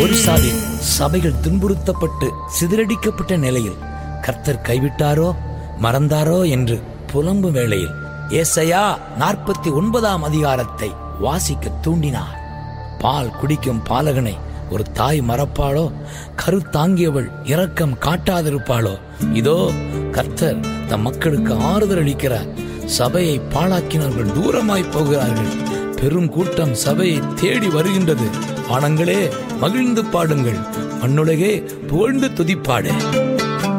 ஒரிசாவில் சபைகள் துன்புறுத்தப்பட்டு சிதறடிக்கப்பட்ட நிலையில் கர்த்தர் கைவிட்டாரோ மறந்தாரோ என்று புலம்பும் வேளையில் ஏசையா நாற்பத்தி ஒன்பதாம் அதிகாரத்தை வாசிக்க தூண்டினார் பால் குடிக்கும் பாலகனை ஒரு தாய் மறப்பாளோ கருத்தாங்கியவள் இரக்கம் காட்டாதிருப்பாளோ இதோ கர்த்தர் தம் மக்களுக்கு ஆறுதல் அளிக்கிறார் சபையை பாழாக்கினவர்கள் தூரமாய் போகிறார்கள் பெரும் கூட்டம் சபையை தேடி வருகின்றது வானங்களே மகிழ்ந்து பாடுங்கள் மண்ணுலகே புகழ்ந்து துதிப்பாடு